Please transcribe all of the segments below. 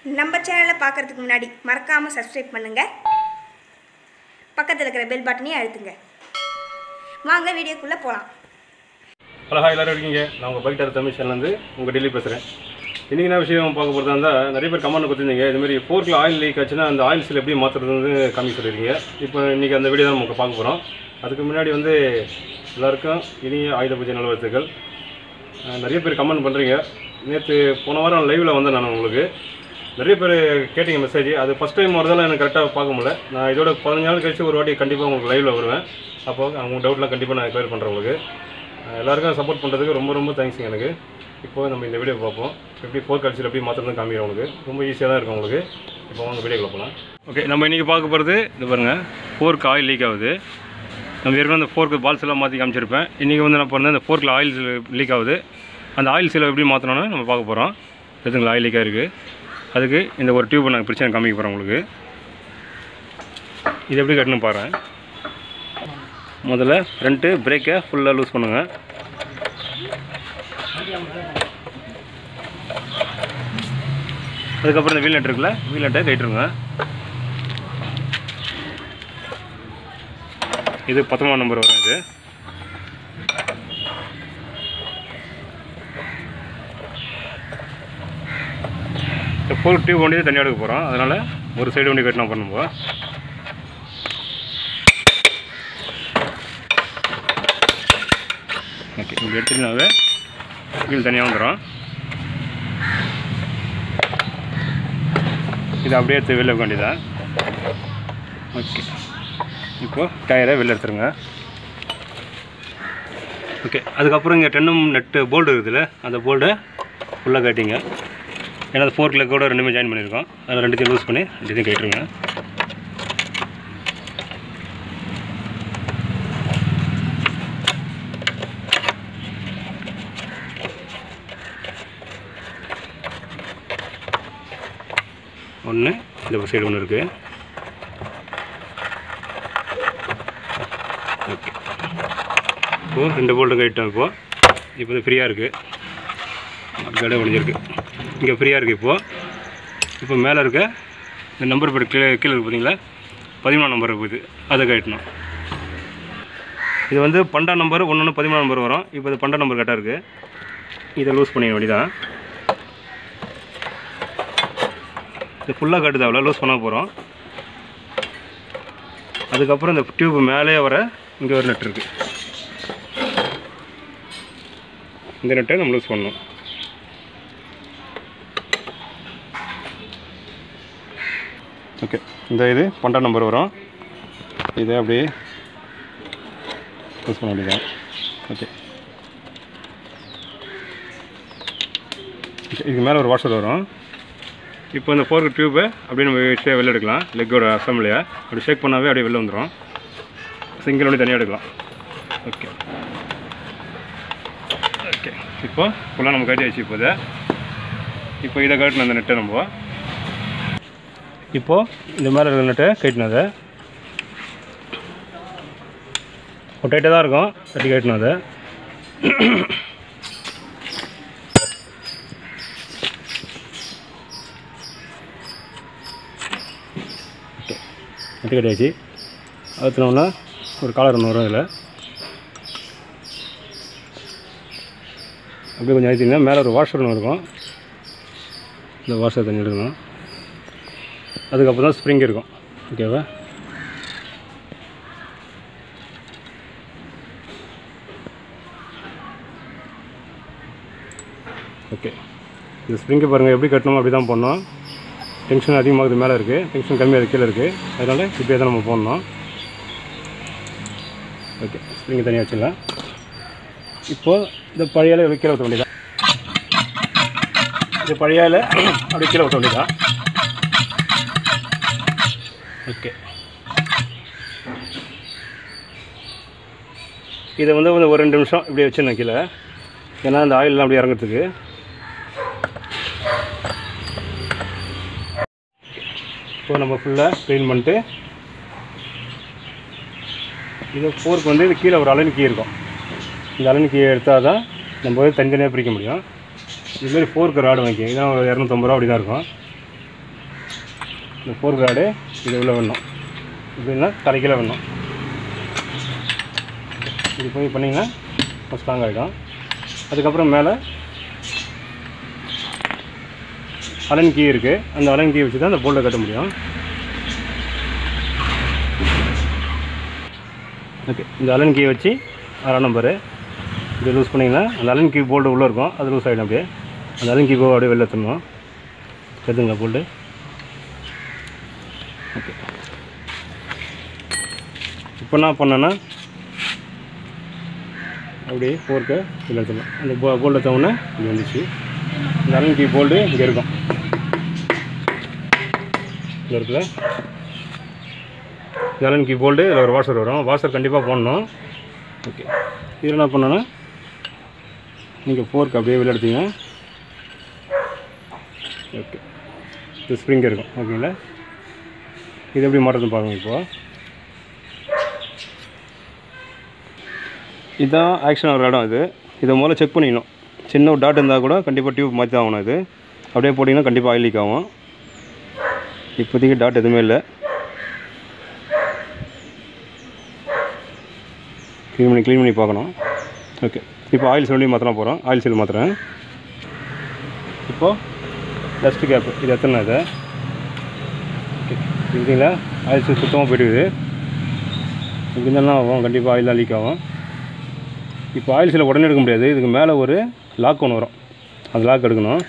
நம்ம சேனலை பார்க்குறதுக்கு முன்னாடி மறக்காமல் சப்ஸ்கிரைப் பண்ணுங்கள் பக்கத்தில் இருக்கிற பெல் பட்டனையும் அழுத்துங்க வாங்க வீடியோக்குள்ளே போகலாம் ஹலோ ஹாய் எல்லாரும் இருக்கீங்க நான் உங்கள் பைக் தமிழ் சேனல்லேருந்து உங்கள் டெல்லி பேசுகிறேன் இன்றைக்கி என்ன விஷயம் பார்க்க போகிறதா இருந்தால் நிறைய பேர் கமெண்ட் கொடுத்துருந்தீங்க இதுமாரி ஃபோர்க்கில் ஆயில் லீக் ஆச்சுன்னா அந்த ஆயில் சீல் எப்படி மாற்றுறது வந்து காமிக்க சொல்லியிருக்கீங்க இப்போ இன்றைக்கி அந்த வீடியோ தான் நமக்கு பார்க்க போகிறோம் அதுக்கு முன்னாடி வந்து எல்லாருக்கும் இனிய ஆயுத பூஜை நல்வாழ்த்துக்கள் அஹ் நிறைய பேர் கமெண்ட் பண்ணுறீங்க நேற்று போன வாரம் லைவில் வந்தேன் நான் உங்களுக்கு நிறைய பேர் கேட்டீங்க மெசேஜ் அது ஃபஸ்ட் டைம் வரதால எனக்கு கரெக்டாக பார்க்க முடியல நான் இதோட பதினஞ்சு நாள் கழிச்சு ஒரு வாட்டி கண்டிப்பாக உங்களுக்கு லைவில் வருவேன் அப்போ அவங்க டவுட்லாம் கண்டிப்பாக நான் கிளியர் பண்ணுறேன் உங்களுக்கு அஹ் எல்லாருக்கும் சப்போர்ட் பண்ணுறதுக்கு ரொம்ப ரொம்ப தேங்க்ஸுங்க எனக்கு இப்போ நம்ம இந்த வீடியோ பார்ப்போம் எப்படி ஃபோர் கல்ச்சர் எப்படி மாற்றுறது காமிக்கிறோம் உங்களுக்கு ரொம்ப ஈஸியாக தான் இருக்கும் உங்களுக்கு இப்போ வாங்க வீடியோக்குள்ள போகலாம் ஓகே நம்ம இன்றைக்கி பார்க்க போகிறது இது பாருங்கள் ஃபோர்க்கு ஆயில் லீக் ஆகுது நம்ம ஏற்கனவே அந்த ஃபோர்க்கு பால்ஸ் எல்லாம் மாற்றி காமிச்சிருப்பேன் இன்றைக்கி வந்து நான் பண்ண இந்த ஃபோர்க்கில் ஆயில் லீக் ஆகுது அந்த ஆயில் சீலை எப்படி மாற்றணும்னு நம்ம பார்க்க போகிறோம் எதுங்களா ஆயில் லீக்காக இருக்குது அதுக்கு இந்த ஒரு டியூப் நான் பிரச்சனை காமிக்க போகிறேன் உங்களுக்கு இது எப்படி கட்டணும் பாருங்கள் முதல்ல ஃப்ரண்ட்டு பிரேக்கை ஃபுல்லாக லூஸ் பண்ணுங்கள் அதுக்கப்புறம் இந்த வீல் நட் இருக்குல்ல வீல் நட்டை கைட்டுருங்க இது பத்தொம்பது நம்பர் வரும் இது இந்த ஃபுல் டியூப் வண்டி தனியாக எடுக்க போகிறோம் அதனால் ஒரு சைடு வண்டி கட்டினா பண்ணுவோம் ஓகே இங்கே எடுத்துட்டுனாவே வீல் தனியாக வந்துடும் இது அப்படியே எடுத்து வெளில வைக்க வேண்டியதான் ஓகே இப்போது டயரை வெளில எடுத்துருங்க ஓகே அதுக்கப்புறம் இங்கே டென்னும் நெட்டு போல்டு இருக்குதுல்ல அந்த போல்டை ஃபுல்லாக கட்டிங்க ஏன்னா அது ஃபோர்க் லெக்கோட ரெண்டுமே ஜாயின் பண்ணியிருக்கோம் அதில் ரெண்டுத்தையும் லூஸ் பண்ணி ரெண்டுத்தையும் கட்டிருங்க ஒன்று இந்த சைடு ஒன்று இருக்குது ஓகே இப்போது ரெண்டு போல்ட்டு கைட்டோம் இப்போது இப்போ இது ஃப்ரீயாக இருக்குது கடை ஒழிஞ்சிருக்கு இங்கே ஃப்ரீயாக இருக்குது இப்போது இப்போ மேலே இருக்க இந்த நம்பர் போட்டு கீழே கீழே இருக்குது பார்த்தீங்களா பதிமூணாம் நம்பர் இருக்குது அதை கட்டணும் இது வந்து பன்னெண்டாம் நம்பர் ஒன்று ஒன்று பதிமூணாம் நம்பர் வரும் இப்போ இது பன்னெண்டாம் நம்பர் கரெக்டாக இருக்குது இதை லூஸ் பண்ணிக்க வேண்டியதான் இது ஃபுல்லாக கட்டுது அவ்வளோ லூஸ் பண்ண போகிறோம் அதுக்கப்புறம் இந்த டியூப் மேலே வர இங்கே ஒரு நெட் இருக்குது இந்த நெட்டை நம்ம லூஸ் பண்ணணும் ஓகே இந்த இது பன்னெண்டாம் நம்பர் வரும் இதை அப்படியே லூஸ் பண்ண வேண்டியதான் ஓகே ஓகே இதுக்கு மேலே ஒரு வாஷர் வரும் இப்போ இந்த ஃபோர்க் டியூப்பை அப்படியே நம்ம வச்சு வெளில எடுக்கலாம் லெக்கோட அசம்பிளியை அப்படி ஷேக் பண்ணாவே அப்படியே வெளில வந்துடும் சிங்கிள் ஒன்று தனியாக எடுக்கலாம் ஓகே ஓகே இப்போ ஃபுல்லாக நம்ம கட்டி வச்சு இப்போது இப்போ இதை கட்டின அந்த நெட்டை நம்ம இப்போது இந்த மேலே இருக்கிற நெட்டை கட்டினதை ஒரு டைட்டாக தான் இருக்கும் கட்டி கட்டினது அதை நெட்டு கட்டியாச்சு அழுத்தினோம்னா ஒரு காலர் ஒன்று வரும் இதில் அப்படியே கொஞ்சம் அழுத்திங்கன்னா மேலே ஒரு வாஷர் ஒன்று இருக்கும் இந்த வாஷர் தண்ணி எடுக்கணும் அதுக்கப்புறம் தான் ஸ்ப்ரிங் இருக்கும் ஓகேவா ஓகே இந்த ஸ்ப்ரிங்கை பாருங்கள் எப்படி கட்டணும் அப்படி தான் பண்ணோம் டென்ஷன் அதிகமாகுது மேலே இருக்குது டென்ஷன் கம்மியாக கீழே இருக்குது அதனால் இப்படியே தான் நம்ம போடணும் ஓகே ஸ்ப்ரிங்கை தனியாக வச்சிடலாம் இப்போது இந்த பழையால கீழே ஊற்ற வேண்டியதான் இந்த பழையால அப்படியே கீழே ஊற்ற வேண்டியதான் ஓகே இதை வந்து வந்து ஒரு ரெண்டு நிமிஷம் இப்படியே வச்சிருந்தேன் கீழே ஏன்னா அந்த ஆயிலெலாம் அப்படியே இறங்குறதுக்கு இப்போ நம்ம ஃபுல்லாக க்ளீன் பண்ணிட்டு இது ஃபோர்க் வந்து இது கீழே ஒரு அலன் கீ இருக்கும் இந்த அலன் கீ எடுத்தால் தான் நம்ம வந்து தனித்தனியாக பிரிக்க முடியும் இதுமாரி ஃபோர்க்கு ராடு வாங்கிக்க இதான் ஒரு இரநூத்தம்பது ரூபா அப்படி தான் இருக்கும் இந்த ஃபோர் ராடு இது உள்ள வேணும் இப்படின்னா தலைக்கீழ வேணும் இது போய் பண்ணிங்கன்னா ஸ்ட்ராங் ஆகிடும் அதுக்கப்புறம் மேலே அலன் கீ இருக்குது அந்த அலன் கீ வச்சு தான் அந்த போல்ட்டை கட்ட முடியும் ஓகே இந்த அலன் கீ வச்சு ஆறாம் நம்பரு இது லூஸ் பண்ணிங்கன்னா அந்த அலன் கீ போல்டு உள்ளே இருக்கும் அது லூஸ் ஆகிடும் அப்படியே அந்த அலன் கீ போ அப்படியே வெளில எடுத்துடணும் எடுத்துங்களா போல்டு ஓகே இப்போ என்ன பண்ணேன்னா அப்படியே ஃபோர்க்கை இதில் எடுத்துடலாம் அந்த போ போல்டு தவணை இங்கே வந்துச்சு இந்த அலன் கீ போல்டு இங்கே இருக்கும் இங்கே இருக்குல்ல ஜலன் கீ போல்டு இதில் ஒரு வாஷர் வரும் வாஷர் கண்டிப்பாக போடணும் ஓகே இதில் என்ன பண்ணோன்னா நீங்கள் ஃபோர்க் அப்படியே வெளில எடுத்தீங்க ஓகே இது ஸ்ப்ரிங் இருக்கும் ஓகேங்களா இது எப்படி மாட்டுறது பாருங்க இப்போது இதுதான் ஆக்ஷன் ஆகிற இடம் இது இதை முதல்ல செக் பண்ணிக்கணும் சின்ன ஒரு டாட் இருந்தால் கூட கண்டிப்பாக டியூப் மாற்றி தான் ஆகணும் இது அப்படியே போட்டிங்கன்னா கண்டிப்பாக ஆயில் லீக் ஆகும் இப்போதைக்கு டாட் எதுவுமே இல்லை க்ளீன் பண்ணி க்ளீன் பண்ணி பார்க்கணும் ஓகே இப்போ ஆயில் சிலிண்டர் மாற்றலாம் போகிறோம் ஆயில் சீல் மாற்றுறேன் இப்போது டஸ்ட் கேப் இது எத்தனை இது ஓகே இருக்குங்களா ஆயில் சீல் சுத்தமாக போயிடுது இப்படி இருந்தாலும் ஆகும் கண்டிப்பாக ஆயில் தான் லீக் ஆகும் இப்போ ஆயில் சீலை உடனே எடுக்க முடியாது இதுக்கு மேலே ஒரு லாக் ஒன்று வரும் அந்த லாக் எடுக்கணும்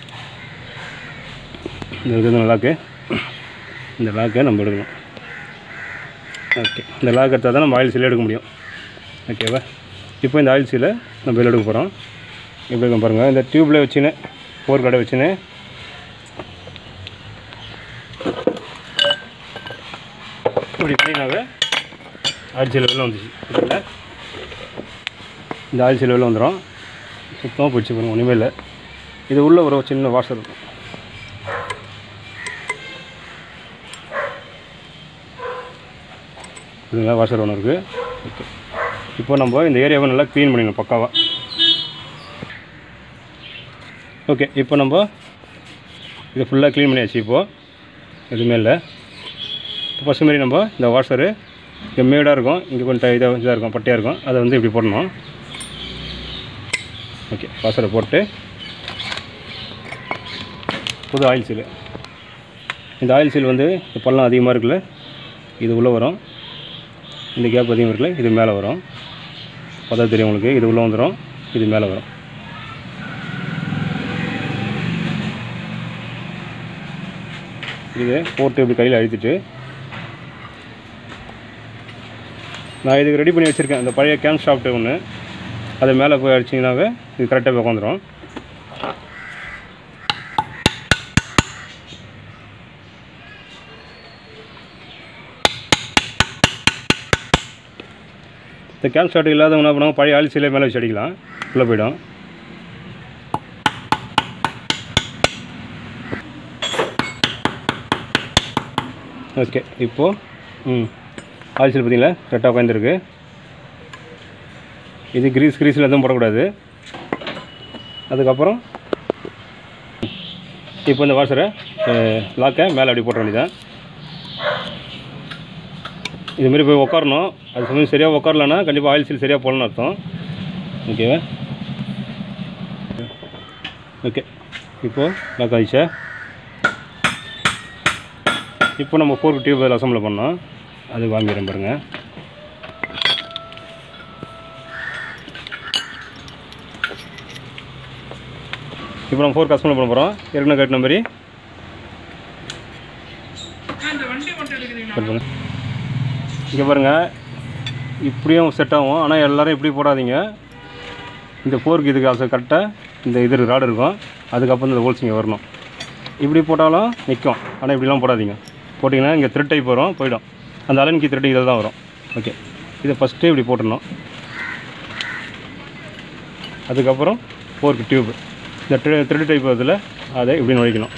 இந்த இருக்குது லாக்கு இந்த லாக்கை நம்ம எடுக்கணும் ஓகே இந்த லாக் எடுத்தால் தான் நம்ம ஆயில் சீல் எடுக்க முடியும் ஓகேவா இப்போ இந்த ஆயில் சீலை நம்ம வெளில எடுக்க போகிறோம் எப்படி இருக்கும் பாருங்கள் இந்த டியூப்பில் வச்சுன்னு போர் கடை வச்சுன்னு இப்படி பண்ணினாவே ஆயில் சீலை வெளில வந்துச்சு ஓகேங்களா இந்த ஆயில் சீலை வெளில வந்துடும் சுத்தமாக போயிடுச்சு பாருங்கள் ஒன்றுமே இல்லை இது உள்ள ஒரு சின்ன வாஷர் இருக்கும் இதுங்களா வாஷர் ஒன்று இருக்குது ஓகே இப்போ நம்ம இந்த ஏரியாவை நல்லா க்ளீன் பண்ணிடணும் பக்காவாக ஓகே இப்போ நம்ம இதை ஃபுல்லாக க்ளீன் பண்ணியாச்சு இப்போது எதுவுமே இல்லை இப்போ ஃபஸ்ட்டு மாரி நம்ம இந்த வாஷரு இங்கே மேடாக இருக்கும் இங்கே கொஞ்சம் இதாக இதாக இருக்கும் பட்டையாக இருக்கும் அதை வந்து இப்படி போடணும் ஓகே வாஷரை போட்டு புது ஆயில் சீல் இந்த ஆயில் சீல் வந்து இந்த பள்ளம் அதிகமாக இருக்குல்ல இது உள்ளே வரும் இந்த கேப் அதிகம் இருக்குல்ல இது மேலே வரும் பார்த்தா தெரியும் உங்களுக்கு இது உள்ளே வந்துடும் இது மேலே வரும் இது போட்டு இப்படி கையில் அழுத்திட்டு நான் இதுக்கு ரெடி பண்ணி வச்சுருக்கேன் இந்த பழைய கேன் ஷாப்ட்டு ஒன்று அது மேலே போய் அடிச்சிங்கனாவே இது கரெக்டாக போய் உட்காந்துரும் இந்த கேன் ஷாட் இல்லாதவங்க என்ன பண்ணுவாங்க பழைய ஆயில் சீலை மேலே வச்சு அடிக்கலாம் உள்ளே போயிடும் ஓகே இப்போது ம் ஆயில் சீல் பார்த்தீங்களா கரெக்டாக உட்காந்துருக்கு இது கிரீஸ் கிரீஸில் எதுவும் போடக்கூடாது அதுக்கப்புறம் இப்போ இந்த வாஷரை லாக்கை மேலே அப்படி போட்ட வேண்டியதான் இதுமாரி போய் உட்காரணும் அது சமயம் சரியாக உட்காரலன்னா கண்டிப்பாக ஆயில் சீல் சரியாக போடணும்னு அர்த்தம் ஓகேவா ஓகே இப்போது லாக் ஆயிடுச்சா இப்போ நம்ம ஃபோர் டியூப் அதில் அசம்பிள் பண்ணோம் அது வாங்கிடுறேன் பாருங்கள் இப்போ நம்ம ஃபோர் அசம்பிள் பண்ண போகிறோம் ஏற்கனவே கட்டின மாதிரி கட் பண்ணு இங்கே பாருங்கள் இப்படியும் செட் ஆகும் ஆனால் எல்லோரும் இப்படி போடாதீங்க இந்த ஃபோருக்கு இதுக்கு அது கரெக்டாக இந்த இது ராடு இருக்கும் அதுக்கப்புறம் இந்த ஹோல்ஸ் இங்கே வரணும் இப்படி போட்டாலும் நிற்கும் ஆனால் இப்படிலாம் போடாதீங்க போட்டிங்கன்னா இங்கே த்ரெட் டைப் வரும் போயிடும் அந்த அலன்கி த்ரெட் இதில் தான் வரும் ஓகே இதை ஃபஸ்ட்டே இப்படி போட்டுடணும் அதுக்கப்புறம் ஃபோர்க்கு டியூப் இந்த த்ரெட் டைப் இதில் அதை இப்படி நுழைக்கணும்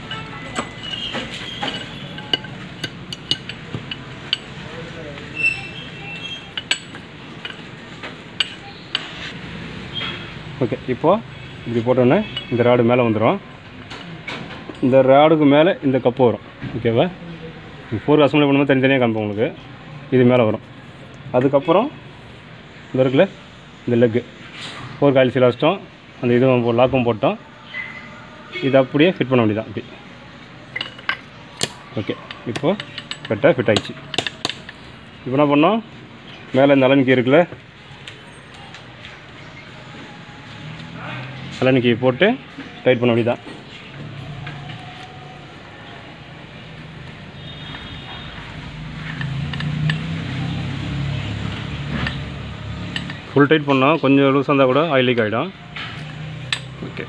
ஓகே இப்போது இப்படி போட்டோன்னே இந்த ராடு மேலே வந்துடும் இந்த ராடுக்கு மேலே இந்த கப்பு வரும் ஓகேவா ஃபோர் அசம்பிளி பண்ணும்போது தனித்தனியாக காமிப்போம் உங்களுக்கு இது மேலே வரும் அதுக்கப்புறம் இந்த இருக்குல்ல இந்த லெக்கு ஃபோர் காயில் சீல் வச்சிட்டோம் அந்த இதுவும் போ- லாக்கும் போட்டோம் இது அப்படியே ஃபிட் பண்ண வேண்டியதான் அப்படி ஓகே இப்போது கரெக்டாக ஃபிட் ஆயிடுச்சு இப்போ என்ன பண்ணோம் மேலே இந்த அலனிக்கி இருக்குல்ல அலனிக்கி போட்டு டைட் பண்ண வேண்டியதான் ஃபுல் டைட் பண்ணோம் கொஞ்சம் லூஸ் இருந்தால் கூட ஆயில் லீக் ஆகிடும் okay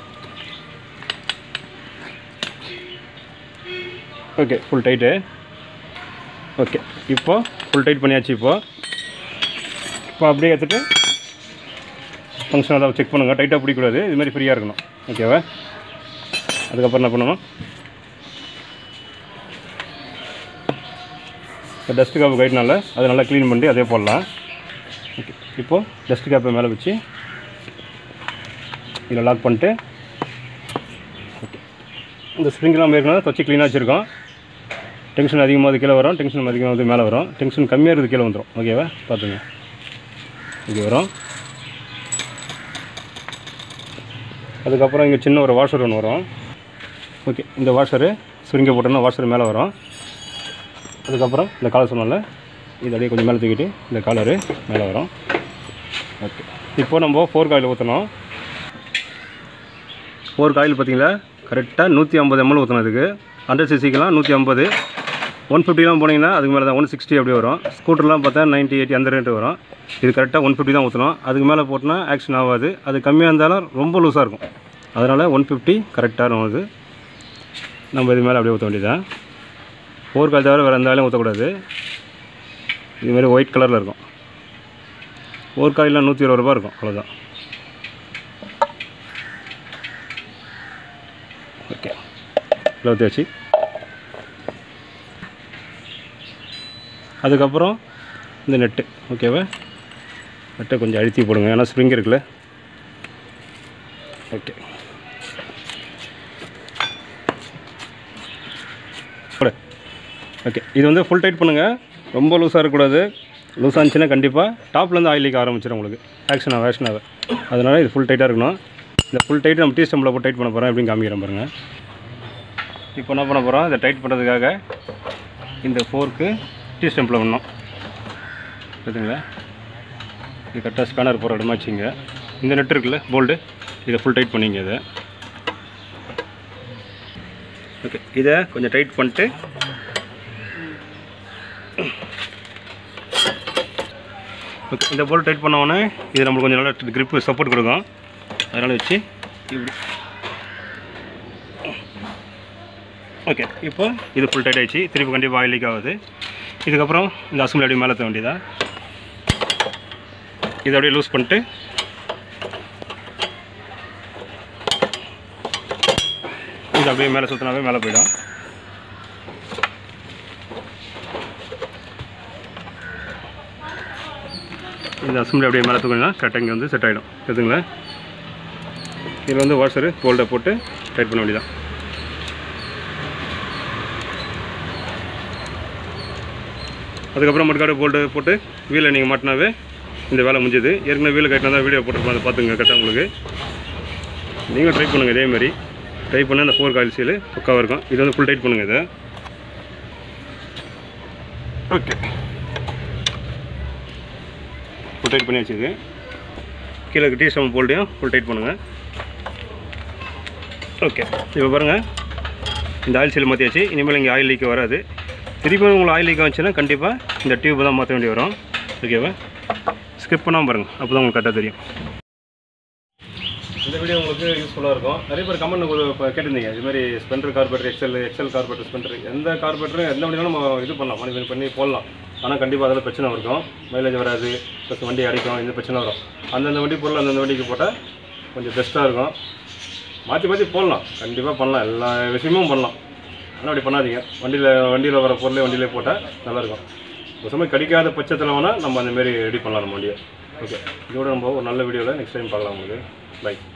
okay full tight okay இப்போ ஃபுல் டைட் பண்ணியாச்சு இப்போ இப்போ அப்படியே எடுத்துகிட்டு ஃபங்க்ஷன் அதை செக் பண்ணுங்கள் டைட்டாக பிடிக்கக்கூடாது இது மாதிரி ஃப்ரீயாக இருக்கணும் ஓகேவா அதுக்கப்புறம் என்ன பண்ணணும் இப்போ டஸ்ட் காப்பு கைட்னால அதை நல்லா க்ளீன் பண்ணி அதே போடலாம் ஓகே இப்போது டஸ்ட் கேப்பை மேலே வச்சு இதில் லாக் பண்ணிட்டு ஓகே இந்த ஸ்ப்ரிங்லாம் ஏற்கனவே வச்சு க்ளீனாக வச்சுருக்கோம் டென்ஷன் அதிகமாக கீழே வரும் டென்ஷன் அதிகமாக வந்து மேலே வரும் டென்ஷன் கம்மியாக இருக்குது கீழே வந்துடும் ஓகேவா பார்த்துங்க இங்கே வரும் அதுக்கப்புறம் இங்கே சின்ன ஒரு வாஷர் ஒன்று வரும் ஓகே இந்த வாஷரு சுருங்க போட்டோம்னா வாஷர் மேலே வரும் அதுக்கப்புறம் இந்த காலர் சொன்னோம்ல இது அப்படியே கொஞ்சம் மேலே தூக்கிட்டு இந்த காலரு மேலே வரும் ஓகே இப்போ நம்ம ஃபோர் காயில் ஊற்றணும் ஃபோர் காயில் பார்த்தீங்களா கரெக்டாக நூற்றி ஐம்பது எம்எல் ஊற்றணும் அதுக்கு ஹண்ட்ரட் சிசிக்கெலாம் நூற்றி ஐம்பது ஒன் ஃபிஃப்டிலாம் போனீங்கன்னா அதுக்கு மேலே தான் ஒன் சிக்ஸ்டி அப்படி வரும் ஸ்கூட்டர்லாம் பார்த்தா நைன்ட்டி எயிட்டி அந்த ரேட்டு வரும் இது கரெக்டாக ஒன் ஃபிஃப்டி தான் ஊற்றணும் அதுக்கு மேலே போட்டினா ஆக்ஷன் ஆகாது அது கம்மியாக இருந்தாலும் ரொம்ப லூஸாக இருக்கும் அதனால் ஒன் ஃபிஃப்டி கரெக்டாக இருக்கும் அது நம்ம இது மேலே அப்படியே ஊற்ற வேண்டியதான் ஃபோர் கால் தவிர வேறு எந்த ஆயிலும் ஊற்றக்கூடாது இதுமாரி ஒயிட் கலரில் இருக்கும் ஒரு காயிலாம் நூற்றி இருபது ரூபா இருக்கும் அவ்வளோதான் ஓகே இவ்வளோ தேய்ச்சி அதுக்கப்புறம் இந்த நெட்டு ஓகேவா நெட்டை கொஞ்சம் அழுத்தி போடுங்க ஏன்னா ஸ்ப்ரிங் இருக்குல்ல ஓகே போடு ஓகே இது வந்து ஃபுல் டைட் பண்ணுங்கள் ரொம்ப லூஸாக இருக்கக்கூடாது லூஸாக இருந்துச்சுன்னா கண்டிப்பாக டாப்லேருந்து ஆயில் லீக் ஆரம்பிச்சிடும் உங்களுக்கு ஆக்ஷன் ஆகும் ஆக்ஷன் ஆகும் அதனால் இது ஃபுல் டைட்டாக இருக்கணும் இந்த ஃபுல் டைட் நம்ம டீ ஸ்டம்பில் போட்டு டைட் பண்ண போகிறோம் எப்படின்னு காமிக்கிறேன் பாருங்கள் இப்போ என்ன பண்ண போகிறோம் இதை டைட் பண்ணுறதுக்காக இந்த ஃபோர்க்கு டீ ஸ்டம்பில் பண்ணணும் புரியுதுங்களா இது கரெக்டாக ஸ்பேனர் போகிற இடமா வச்சுங்க இந்த நெட் இருக்குல்ல போல்டு இதை ஃபுல் டைட் பண்ணிங்க இதை ஓகே இதை கொஞ்சம் டைட் பண்ணிட்டு ஓகே இந்த போல் டைட் பண்ண உடனே இது நம்மளுக்கு கொஞ்சம் நல்லா grip சப்போர்ட் கொடுக்கும் அதனால் வச்சு இப்படி ஓகே இப்போ இது ஃபுல் டைட் ஆயிடுச்சு திருப்பி கண்டிப்பாக ஆயில் லீக் ஆகுது இதுக்கப்புறம் இந்த அசம்பிளி அப்படியே மேலே வேண்டியதா இதை அப்படியே லூஸ் பண்ணிட்டு இது அப்படியே மேலே சுற்றினாவே மேலே போயிடும் இந்த அசம்பிளி அப்படியே மேலே தூக்கினா கரெக்டாக இங்கே வந்து செட் ஆகிடும் எதுங்களா இதில் வந்து வாஷரு போல்டை போட்டு டைட் பண்ண வேண்டியதான் அதுக்கப்புறம் மட்காடு போல்டு போட்டு வீலை நீங்கள் மாட்டினாவே இந்த வேலை முடிஞ்சது ஏற்கனவே வீலை கட்டினா தான் வீடியோ போட்டுருப்போம் அதை பார்த்துங்க கரெக்டாக உங்களுக்கு நீங்கள் ட்ரை பண்ணுங்கள் இதே மாதிரி ட்ரை பண்ண அந்த ஃபோர் காயில் சீல் பக்காவாக இருக்கும் இது வந்து ஃபுல் டைட் பண்ணுங்கள் இதை ஓகே ஃபுல் டைட் பண்ணியாச்சு இது கீழே டீ ஸ்டம் போல்ட்டையும் ஃபுல் டைட் பண்ணுங்கள் ஓகே இப்போ பாருங்கள் இந்த ஆயில் சீல் மாற்றியாச்சு இனிமேல் இங்கே ஆயில் லீக் வராது திருப்பி உங்களுக்கு ஆயில் லீக் வந்துச்சுன்னா கண்டிப்பாக இந்த டியூப் தான் மாற்ற வேண்டி வரும் ஓகேவா ஸ்கிப் பண்ணாமல் பாருங்கள் அப்போ தான் உங்களுக்கு கரெக்டாக தெரியும் இந்த வீடியோ உங்களுக்கு யூஸ்ஃபுல்லாக இருக்கும் நிறைய பேர் கமெண்ட் இப்போ கேட்டிருந்தீங்க இது மாதிரி Splendor carburettor XL XL carburettor Splendor எந்த கார்பரேட்டரும் எந்த வண்டினாலும் நம்ம இது பண்ணலாம் மானிஃபை பண்ணி போடலாம் ஆனால் கண்டிப்பாக அதில் பிரச்சனை இருக்கும் மைலேஜ் வராது ப்ளஸ் வண்டி அடிக்கும் இந்த பிரச்சனை வரும் அந்தந்த வண்டி பொருள் அந்தந்த வண்டிக்கு போட்டால் கொஞ்சம் பெஸ்ட்டாக இருக்கும் மாற்றி மாற்றி போடலாம் கண்டிப்பாக பண்ணலாம் எல்லா விஷயமும் பண்ணலாம் ஆனால் அப்படி பண்ணாதீங்க வண்டியில் வண்டியில் வர பொருளே வண்டியிலே போட்டால் நல்லாயிருக்கும் ஒரு சமயம் கிடைக்காத பட்சத்தில் வேணால் நம்ம அந்த மாதிரி ரெடி பண்ணலாம் நம்ம வண்டியை ஓகே இதோட நம்ம ஒரு நல்ல வீடியோவில் நெக்ஸ்ட் டைம் பார்க்கலாம் உங்களுக்கு பை